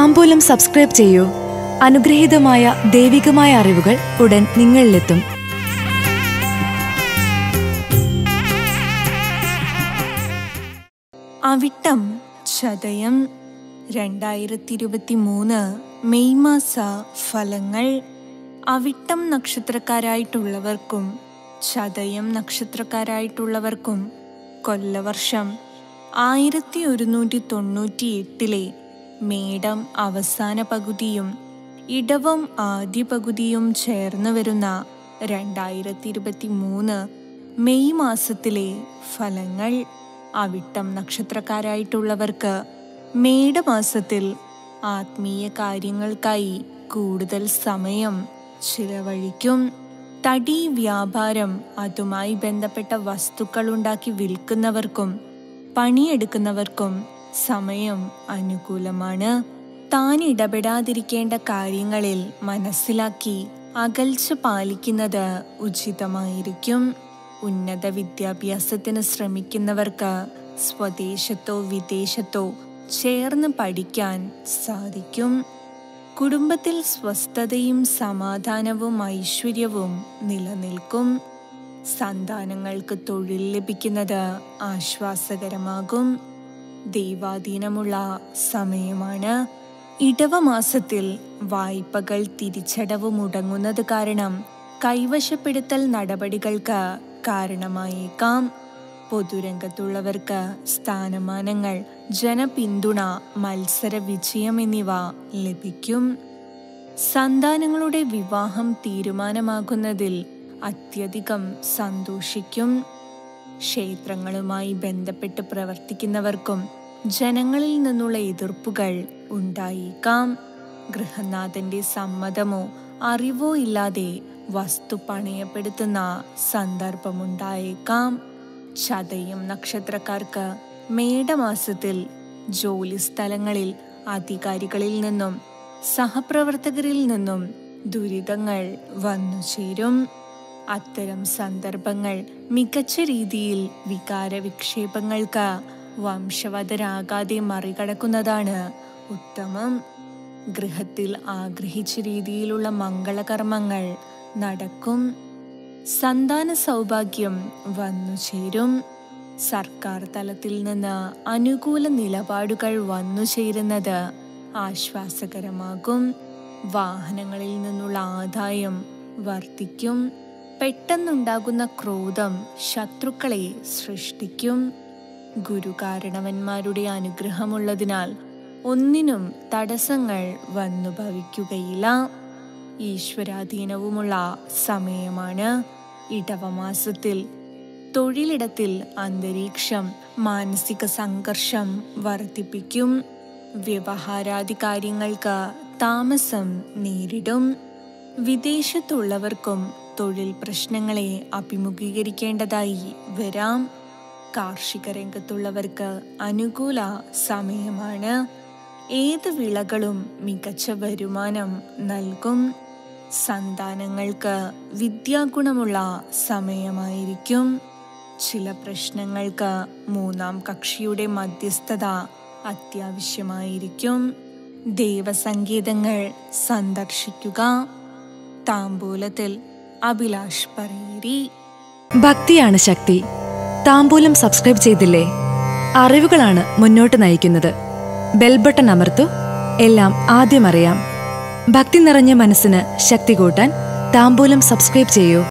താമ്പൂലം subscribe ചെയ്യൂ അനുഗ്രഹീതമായ ദൈവികമായ അറിവുകൾ ഉടൻ നിങ്ങളിലെത്തും അവിട്ടം ചതയം രണ്ടായിരത്തി ഇരുപത്തി മൂന്ന് മെയ് മാസ ഫലങ്ങൾ അവിട്ടം നക്ഷത്രക്കാരായിട്ടുള്ളവർക്കും ചതയം നക്ഷത്രക്കാരായിട്ടുള്ളവർക്കും കൊല്ലവർഷം ആയിരത്തി ഒരുന്നൂറ്റി തൊണ്ണൂറ്റി എട്ടിലെ മേടം അവസാന പകുതിയും ഇടവം ആദ്യ പകുതിയും ചേർന്ന് വരുന്ന രണ്ടായിരത്തി ഇരുപത്തി മൂന്ന് മെയ് മാസത്തിലെ ഫലങ്ങൾ അവിട്ടം നക്ഷത്രക്കാരായിട്ടുള്ളവർക്ക് മേടമാസത്തിൽ ആത്മീയ കാര്യങ്ങൾക്കായി കൂടുതൽ സമയം ചിലവഴിക്കും തടി വ്യാപാരം അതുമായി ബന്ധപ്പെട്ട വസ്തുക്കൾ ഉണ്ടാക്കി വിൽക്കുന്നവർക്കും പണിയെടുക്കുന്നവർക്കും സമയം അനുകൂലമാണ് താൻ ഇടപെടാതിരിക്കേണ്ട കാര്യങ്ങളിൽ മനസ്സിലാക്കി അകൽച്ച പാലിക്കുന്നത് ഉചിതമായിരിക്കും ഉന്നത വിദ്യാഭ്യാസത്തിന് ശ്രമിക്കുന്നവർക്ക് സ്വദേശത്തോ വിദേശത്തോ ചേർന്ന് പഠിക്കാൻ സാധിക്കും കുടുംബത്തിൽ സ്വസ്ഥതയും സമാധാനവും ഐശ്വര്യവും നിലനിൽക്കും സന്താനങ്ങൾക്ക് തൊഴിൽ ലഭിക്കുന്നത് ആശ്വാസകരമാകും ദൈവാധീനമുള്ള സമയമാണ് ഇടവമാസത്തിൽ വായ്പകൾ തിരിച്ചടവ് മുടങ്ങുന്നത് കാരണം കൈവശപ്പെടുത്തൽ നടപടികൾക്ക് കാരണമായേക്കാം പൊതുരംഗത്തുള്ളവർക്ക് സ്ഥാനമാനങ്ങൾ ജനപിന്തുണ മത്സര വിജയം എന്നിവ ലഭിക്കും സന്താനങ്ങളുടെ വിവാഹം തീരുമാനമാകുന്നതിൽ അത്യധികം സന്തോഷിക്കും ക്ഷേത്രങ്ങളുമായി ബന്ധപ്പെട്ട് പ്രവർത്തിക്കുന്നവർക്കും ജനങ്ങളിൽ നിന്നുള്ള എതിർപ്പുകൾ ഉണ്ടായേക്കാം ഗൃഹനാഥന്റെ സമ്മതമോ അറിവോ ഇല്ലാതെ വസ്തു പണയപ്പെടുത്തുന്ന സന്ദർഭമുണ്ടായേക്കാം ചതയം നക്ഷത്രക്കാർക്ക് മേടമാസത്തിൽ ജോലി സ്ഥലങ്ങളിൽ അധികാരികളിൽ നിന്നും സഹപ്രവർത്തകരിൽ നിന്നും ദുരിതങ്ങൾ വന്നു ചേരും അത്തരം സന്ദർഭങ്ങൾ മികച്ച രീതിയിൽ വികാര വിക്ഷേപങ്ങൾക്ക് വംശവതരാകാതെ മറികടക്കുന്നതാണ് ഉത്തമം ഗൃഹത്തിൽ ആഗ്രഹിച്ച രീതിയിലുള്ള മംഗളകർമ്മങ്ങൾ നടക്കും സന്താന സൗഭാഗ്യം വന്നു ചേരും സർക്കാർ തലത്തിൽ നിന്ന് അനുകൂല നിലപാടുകൾ വന്നു ചേരുന്നത് ആശ്വാസകരമാകും വാഹനങ്ങളിൽ നിന്നുള്ള ആദായം വർദ്ധിക്കും പെട്ടെന്നുണ്ടാകുന്ന ക്രോധം ശത്രുക്കളെ സൃഷ്ടിക്കും ഗുരുകാരണവന്മാരുടെ അനുഗ്രഹമുള്ളതിനാൽ ഒന്നിനും തടസ്സങ്ങൾ വന്നു ഭവിക്കുകയില്ല ഈശ്വരാധീനവുമുള്ള സമയമാണ് ഇടവമാസത്തിൽ തൊഴിലിടത്തിൽ അന്തരീക്ഷം മാനസിക സംഘർഷം വർദ്ധിപ്പിക്കും വ്യവഹാരാദി കാര്യങ്ങൾക്ക് താമസം നേരിടും വിദേശത്തുള്ളവർക്കും തൊഴിൽ പ്രശ്നങ്ങളെ അഭിമുഖീകരിക്കേണ്ടതായി വരാം കാർഷിക രംഗത്തുള്ളവർക്ക് അനുകൂല സമയമാണ് ഏത് വിളകളും മികച്ച വരുമാനം നൽകും സന്താനങ്ങൾക്ക് വിദ്യാഗുണമുള്ള സമയമായിരിക്കും ചില പ്രശ്നങ്ങൾക്ക് മൂന്നാം കക്ഷിയുടെ മധ്യസ്ഥത അത്യാവശ്യമായിരിക്കും ദേവസങ്കേതങ്ങൾ സന്ദർശിക്കുക താമ്പൂലത്തിൽ അഭിലാഷ് പറയേരി ഭക്തിയാണ് ശക്തി താമ്പൂലം സബ്സ്ക്രൈബ് ചെയ്തില്ലേ അറിവുകളാണ് മുന്നോട്ട് നയിക്കുന്നത് ബെൽ ബട്ടൺ അമർത്തു എല്ലാം ആദ്യം അറിയാം ഭക്തി നിറഞ്ഞ മനസ്സിന് ശക്തി കൂട്ടാൻ താമ്പൂലം സബ്സ്ക്രൈബ് ചെയ്യൂ